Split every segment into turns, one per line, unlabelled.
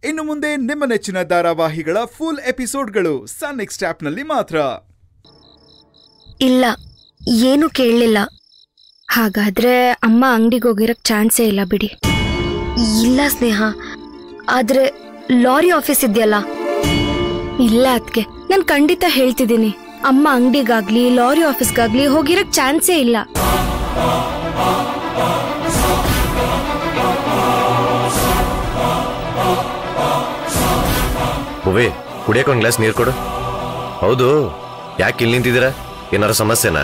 ಇನ್ನು ಮುಂದೆ ನಿಮ್ಮ ನೆಚ್ಚಿನ ಧಾರಾವಾಹಿಗಳ ಫುಲ್ ಎಪಿಸೋಡ್ಗಳು ಸನ್ ನೆಕ್ಸ್ಟ್ ಆಪ್ನಲ್ಲಿ ಮಾತ್ರ
ಇಲ್ಲ ಏನು ಕೇಳಲಿಲ್ಲ ಹಾಗಾದ್ರೆ ಅಮ್ಮ ಅಂಗಡಿಗೆ ಹೋಗಿರಕ್ ಚಾನ್ಸೇ ಇಲ್ಲ ಬಿಡಿ ಇಲ್ಲ ಸ್ನೇಹ ಆದ್ರೆ ಲಾರಿ ಆಫೀಸ್ ಇದೆಯಲ್ಲ ಇಲ್ಲ ಅದಕ್ಕೆ ನಾನು ಖಂಡಿತ ಹೇಳ್ತಿದ್ದೀನಿ ಅಮ್ಮ ಅಂಗಡಿಗಾಗ್ಲಿ ಲಾರಿ ಆಫೀಸ್ಗಾಗ್ಲಿ ಹೋಗಿರಕ್ ಚಾನ್ಸೇ ಇಲ್ಲ
ಭುವಿ ಕುಡಿಯಕ್ಕೆ ಒಂದು ಗ್ಲಾಸ್ ನೀರು ಕೊಡು ಹೌದು ಯಾಕೆ ಇಲ್ಲಿ ನಿಂತಿದ್ದೀರಾ ಏನಾರ ಸಮಸ್ಯೆನಾ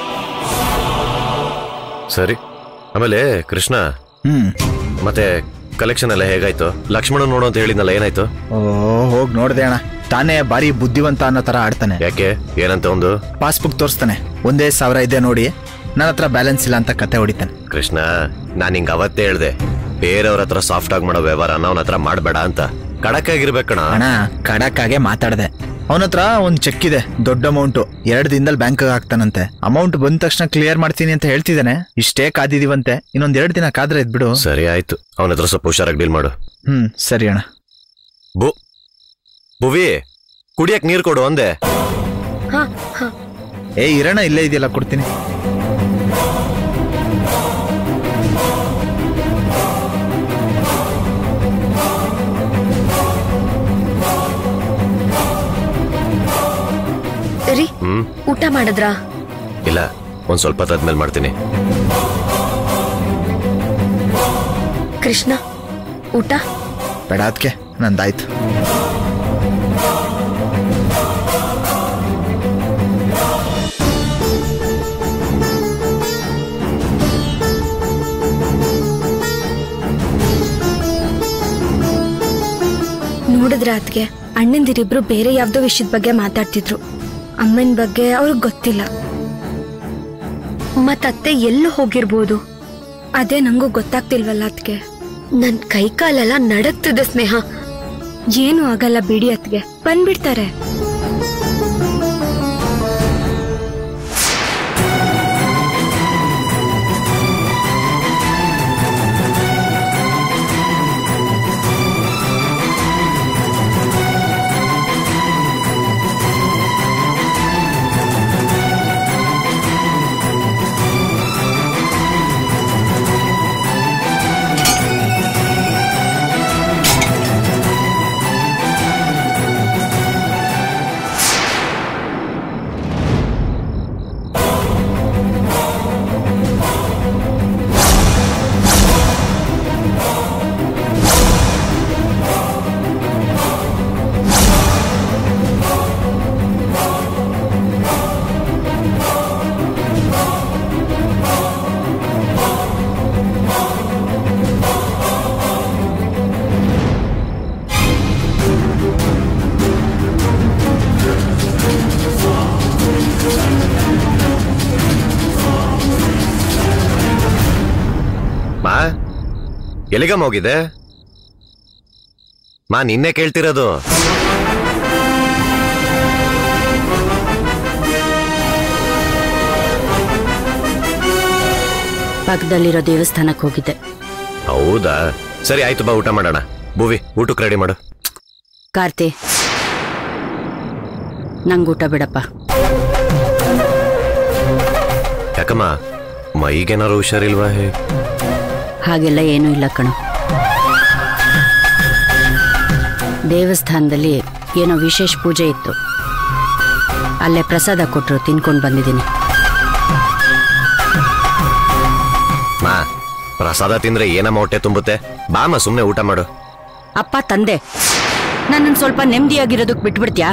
ಸರಿ ಆಮೇಲೆ ಕೃಷ್ಣ
ಹ್ಮ್
ಮತ್ತೆ ಕಲೆಕ್ಷನ್ ಎಲ್ಲ ಹೇಗಾಯ್ತು ಲಕ್ಷ್ಮಣ ನೋಡು ಅಂತ ಹೇಳಿದ್ನಲ್ಲ ಏನಾಯ್ತು
ಓ ಹೋಗ್ ನೋಡ್ದೆ ಅಣ್ಣ ತಾನೇ ಬಾರಿ ಬುದ್ಧಿವಂತ ಅನ್ನೋ ತರ ಆಡ್ತಾನೆ
ಯಾಕೆ ಏನಂತ ಒಂದು
ಪಾಸ್ಬುಕ್ ತೋರಿಸ್ತಾನೆ ಒಂದೇ ಸಾವಿರ ಇದೆ ನೋಡಿ ನನ್ನ ಹತ್ರ ಬ್ಯಾಲೆನ್ಸ್ ಇಲ್ಲ ಅಂತ ಕತೆ ಹೊಡಿತಾನೆ
ಕೃಷ್ಣ ನಾನು ಹಿಂಗ ಅವತ್ತೇ ಹೇಳ್ದೆ ಬೇರೆಯವ್ರ ಹತ್ರ ಸಾಫ್ಟ್ ಆಗಿ ಮಾಡೋ ವ್ಯವಹಾರ ಅವನ ಹತ್ರ ಮಾಡಬೇಡ ಅಂತ ಕಡಕ್ ಆಗಿರ್ಬೇಕಣ
ಅಣ್ಣ ಖಡಕ್ಕಾಗೆ ಮಾತಾಡ್ದೆ ಅವನ ಹತ್ರ ಒಂದ್ ಚೆಕ್ ಇದೆ ದೊಡ್ಡ ಅಮೌಂಟ್ ಎರಡ್ ದಿನದಲ್ಲಿ ಬ್ಯಾಂಕ್ ಹಾಕ್ತಾನಂತೆ ಅಮೌಂಟ್ ಬಂದ ತಕ್ಷಣ ಕ್ಲಿಯರ್ ಮಾಡ್ತೀನಿ ಅಂತ ಹೇಳ್ತಿದ್ದಾನೆ ಇಷ್ಟೇ ಕಾದಿದೀವಂತೆ ಇನ್ನೊಂದ್ ಎರಡ್ ದಿನ ಕಾದ್ರೆ ಇದ್ಬಿಡು
ಸರಿ ಆಯ್ತು ಅವನ ಹತ್ರ ಸ್ವಲ್ಪ ಹುಷಾರಾಗಿ ಡೀಲ್ ಮಾಡು
ಹ್ಮ್ ಸರಿ ಅಣ್ಣ
ಬು ಭುವಿ ಕುಡಿಯಕ್ ನೀರ್ ಕೊಡು ಅಂದೆ
ಹಾ ಹಾ
ಏ ಇರೋಣ ಇಲ್ಲೇ ಇದೆಯಲ್ಲ ಕೊಡ್ತೀನಿ
ರೀ
ಹ್ಮ್
ಊಟ ಮಾಡಿದ್ರಾ
ಇಲ್ಲ ಒಂದ್ ಸ್ವಲ್ಪ ಹೊತ್ತಾದ್ಮೇಲೆ ಮಾಡ್ತೀನಿ
ಕೃಷ್ಣ ಊಟ
ಬೇಡ ಅದಕ್ಕೆ ನಂದಾಯ್ತು
ನೋಡಿದ್ರ ಅದ್ಗೆ ಅಣ್ಣಂದಿರಿಬ್ರು ಬೇರೆ ಯಾವ್ದೋ ವಿಷಯದ ಬಗ್ಗೆ ಮಾತಾಡ್ತಿದ್ರು ಅಮ್ಮನ ಬಗ್ಗೆ ಅವ್ರಿಗೆ ಗೊತ್ತಿಲ್ಲ ಮತ್ತತ್ತೆ ಎಲ್ಲೂ ಹೋಗಿರ್ಬೋದು ಅದೇ ನಂಗೂ ಗೊತ್ತಾಗ್ತಿಲ್ವಲ್ಲ ಅದ್ಗೆ ನನ್ ಕೈ ಕಾಲೆಲ್ಲ ನಡಕ್ತಿದೆ ಸ್ನೇಹ ಏನು ಆಗಲ್ಲ ಬಿಡಿ ಅತ್ಗೆ ಬಂದ್ಬಿಡ್ತಾರೆ
ಮಾ ಎಲ್ಲಿಗಮ್ಮ ಹೋಗಿದೆ ಮಾ ನಿನ್ನೆ ಕೇಳ್ತಿರೋದು
ಪಕ್ಕದಲ್ಲಿರೋ ದೇವಸ್ಥಾನಕ್ಕೆ ಹೋಗಿದ್ದೆ
ಹೌದಾ ಸರಿ ಆಯ್ತು ಬಾ ಊಟ ಮಾಡೋಣ ಭುವಿ ಊಟಕ್ಕೆ ರೆಡಿ ಮಾಡು
ಕಾರ್ತಿ ನಂಗೆ ಊಟ ಬಿಡಪ್ಪ
ಯಾಕಮ್ಮ ಮೈಗೇನಾರು ಹುಷಾರಿಲ್ವಾ ಹೇ
ಹಾಗೆಲ್ಲ ಏನೂ ಇಲ್ಲ ಕಣೋ ದೇವಸ್ಥಾನದಲ್ಲಿ ಏನೋ ವಿಶೇಷ ಪೂಜೆ ಇತ್ತು ಅಲ್ಲೇ ಪ್ರಸಾದ ಕೊಟ್ಟರು ತಿನ್ಕೊಂಡು ಬಂದಿದ್ದೀನಿ
ಮಾ ಪ್ರಸಾದ ತಿಂದ್ರೆ ಏನಮ್ಮ ಹೊಟ್ಟೆ ತುಂಬುತ್ತೆ ಬಾಮ ಸುಮ್ಮನೆ ಊಟ ಮಾಡು
ಅಪ್ಪ ತಂದೆ ನನ್ನನ್ನು ಸ್ವಲ್ಪ ನೆಮ್ಮದಿಯಾಗಿರೋದಕ್ಕೆ ಬಿಟ್ಬಿಡ್ತ್ಯಾ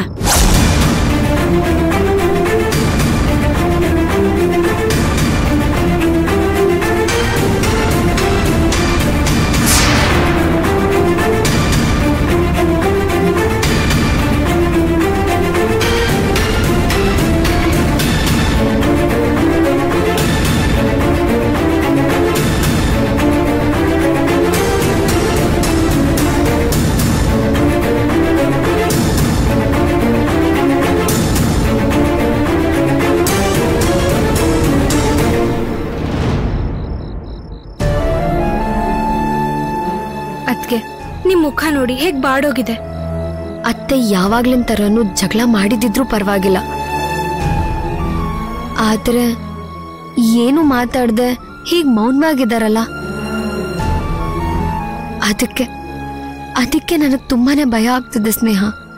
ಆ ನೋಡಿ ಹೇಗ್ ಬಾಡೋಗಿದೆ ಅತ್ತೆ ಯಾವಾಗ್ಲಿನ ತರನು ಜಗಳ ಮಾಡಿದಿದ್ರು ಪರವಾಗಿಲ್ಲ ಆದ್ರೆ ಏನು ಮಾತಾಡ್ದೆ ಹೀಗ್ ಮೌನವಾಗಿದಾರಲ್ಲ ಅದಕ್ಕೆ ಅದಕ್ಕೆ ನನಗೆ ತುಂಬಾನೇ ಭಯ ಆಗ್ತಿದೆ ಸ್ನೇಹ